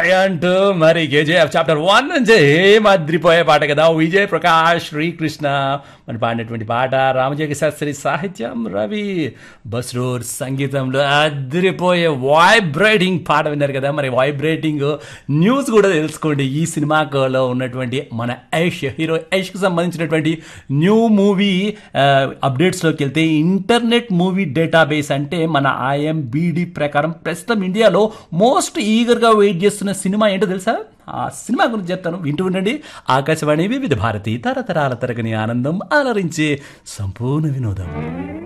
అంటూ మరి KGF chapter one నుంచి మద్రిపోయే పాట కదా విజయ్ ప్రకాష్ శ్రీకృష్ణ మరి పాడినటువంటి పాట రామజోగి శాస్త్రి సాహిత్యం రవి బస్రూర్ సంగీతంలో అదిరిపోయే వైబ్రేటింగ్ పాట విన్నారు కదా మరి వైబ్రేటింగ్ న్యూస్ కూడా తెలుసుకోండి ఈ సినిమాలో ఉన్నటువంటి మన ఐష్ హీరో ఐష్కి సంబంధించినటువంటి న్యూ మూవీ అప్డేట్స్లోకి వెళ్తే ఇంటర్నెట్ మూవీ డేటాబేస్ అంటే మన ఐఎంబిడి ప్రకారం ప్రస్తుతం ఇండియాలో మోస్ట్ ఈగర్గా వెయిట్ చేస్తున్న సినిమా ఏంటో తెలుసా ఆ సినిమా గురించి చెప్తాను వింటూ ఉండండి ఆకాశవాణి వివిధ భారతి తరతరాల తరగని ఆనందం అలరించే సంపూర్ణ వినోదం